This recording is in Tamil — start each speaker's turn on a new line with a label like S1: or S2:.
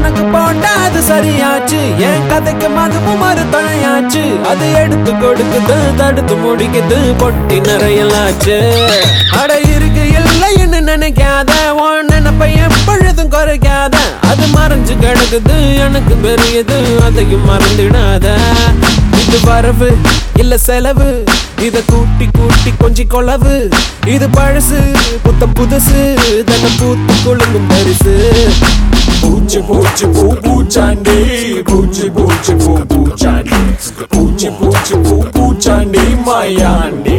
S1: உனக்கு போட்டா அது சரியாச்சு என் கதைக்கு மதுவும் மறு துணையாச்சு அது எடுத்து கொடுக்குது தடுத்து முடிக்குது பொட்டி நிறையலாச்சு அட இருக்கு இல்லைன்னு நினைக்காத உன் நினைப்பை எப்பொழுதும் குறைக்காத அது மறைஞ்சு கிடக்குது எனக்கு பெரியது அதையும் மறந்துடாத இது வரவு இல்ல செலவு இத கூட்டி கூட்டி கொஞ்சி கொளவு இது பழசு புத்தம் புதுசு தன்னை பூத்து குழுங்கும் பரிசு
S2: பூச்சி பூச்சி பூ பூச்சாண்டி பூச்சி பூச்சி பூ பூச்சாண்டி பூச்சி பூச்சி பூ பூச்சாண்டி மாயாண்டி